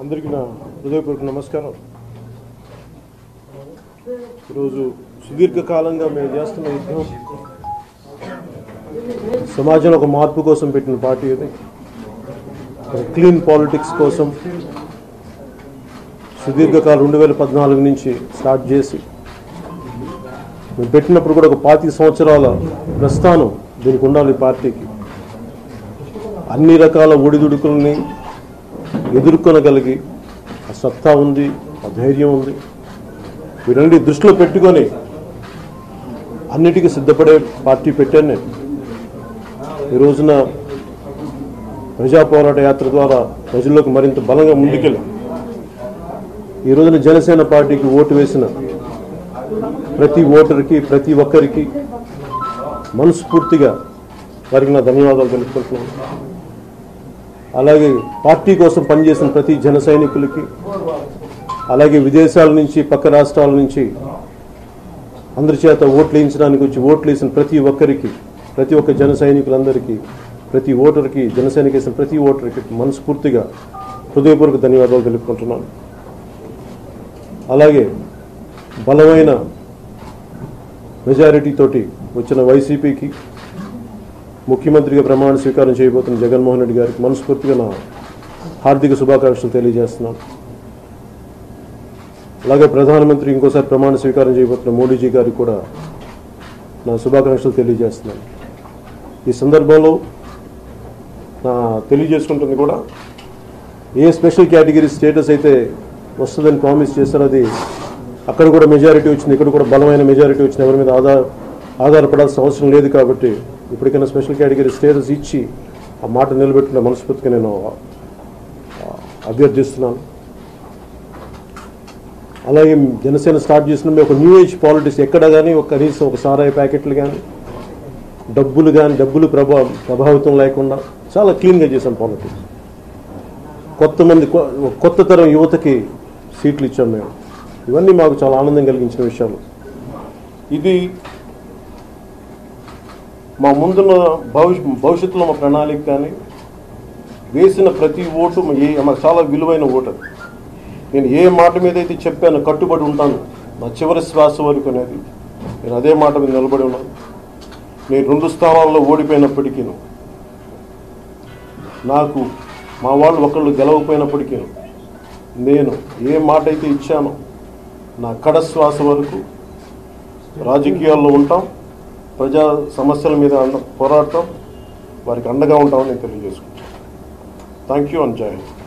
అందరికీ నా హృదయపూర్వక నమస్కారం ఈరోజు సుదీర్ఘకాలంగా మేము చేస్తున్న యుద్ధం సమాజంలో ఒక మార్పు కోసం పెట్టిన పార్టీ ఇది ఒక క్లీన్ పాలిటిక్స్ కోసం సుదీర్ఘకాలం రెండు వేల పద్నాలుగు నుంచి స్టార్ట్ చేసి మేము పెట్టినప్పుడు కూడా ఒక పాతి సంవత్సరాల ప్రస్థానం దీనికి ఉండాలి ఈ పార్టీకి అన్ని రకాల ఒడిదుడుకుల్ని ఎదుర్కొనగలిగి ఆ సత్తా ఉంది ఆ ధైర్యం ఉంది వీటన్నిటి దృష్టిలో పెట్టుకొని అన్నిటికీ సిద్ధపడే పార్టీ పెట్టాను నేను ఈ రోజున ప్రజా పోరాట యాత్ర ద్వారా ప్రజల్లోకి మరింత బలంగా ముందుకెళ్ళి ఈ రోజున జనసేన పార్టీకి ఓటు వేసిన ప్రతి ఓటర్కి ప్రతి ఒక్కరికి మనస్ఫూర్తిగా వారికి నా ధన్యవాదాలు తెలుపుకుంటున్నాను అలాగే పార్టీ కోసం పనిచేసిన ప్రతి జన సైనికులకి అలాగే విదేశాల నుంచి పక్క రాష్ట్రాల నుంచి అందరి చేత ఓట్లు వేయించడానికి వచ్చి ఓట్లు వేసిన ప్రతి ఒక్కరికి ప్రతి ఒక్క జన సైనికులందరికీ ప్రతి ఓటర్కి జనసైనిక వేసిన ప్రతి ఓటర్కి మనస్ఫూర్తిగా హృదయపూర్వక ధన్యవాదాలు తెలుపుకుంటున్నాను అలాగే బలమైన మెజారిటీ తోటి వచ్చిన వైసీపీకి ముఖ్యమంత్రిగా ప్రమాణ స్వీకారం చేయబోతున్న జగన్మోహన్ రెడ్డి గారికి మనస్ఫూర్తిగా నా హార్దిక శుభాకాంక్షలు తెలియజేస్తున్నాను అలాగే ప్రధానమంత్రి ఇంకోసారి ప్రమాణ స్వీకారం చేయబోతున్న మోడీజీ గారికి కూడా నా శుభాకాంక్షలు తెలియజేస్తున్నాను ఈ సందర్భంలో నా తెలియజేసుకుంటుంది కూడా ఏ స్పెషల్ కేటగిరీ స్టేటస్ అయితే వస్తుందని ప్రామిస్ చేశారో అది అక్కడ కూడా మెజారిటీ వచ్చింది ఇక్కడ కూడా బలమైన మెజారిటీ వచ్చింది ఎవరి మీద ఆధార ఆధారపడాల్సిన అవసరం లేదు కాబట్టి ఇప్పటికైనా స్పెషల్ కేటగిరీ స్టేటస్ ఇచ్చి ఆ మాట నిలబెట్టుకునే మనస్ఫూర్తిగా నేను ఆ, అభ్యర్థిస్తున్నాను అలాగే జనసేన స్టార్ట్ చేసిన ఒక న్యూ ఏజ్ పాలిటిక్స్ ఎక్కడ కానీ ఒక కనీసం ఒక సారాయి ప్యాకెట్లు కానీ డబ్బులు కానీ డబ్బులు ప్రభా ప్రభావితం లేకుండా చాలా క్లీన్గా చేశాం పాలిటిక్స్ కొత్త మంది కొ- కొత్త తరం యువతకి సీట్లు ఇచ్చాం మేము ఇవన్నీ మాకు చాలా ఆనందం కలిగించిన విషయాలు ఇది మా ముందున్న భవిష్య భవిష్యత్తులో మా ప్రణాళిక కానీ వేసిన ప్రతి ఓటు మా ఏ మాకు చాలా విలువైన ఓటు అది. నేను ఏ మాట మీద అయితే చెప్పానో కట్టుబడి ఉంటాను నా చివరి శ్వాస వరకు అనేది నేను అదే మాట మీద నిలబడి ఉన్నాను నేను రెండు స్థానాల్లో ఓడిపోయినప్పటికీ నాకు మా వాళ్ళు ఒకళ్ళు గెలవకపోయినప్పటికీ నేను ఏ మాట అయితే ఇచ్చానో నా కడ శ్వాస వరకు రాజకీయాల్లో ఉంటాం ప్రజా సమస్యల మీద అండ పోరాడతాం వారికి అండగా ఉంటామని నేను తెలియజేసుకుంటాను థ్యాంక్ యూ అండ్ జై హింద్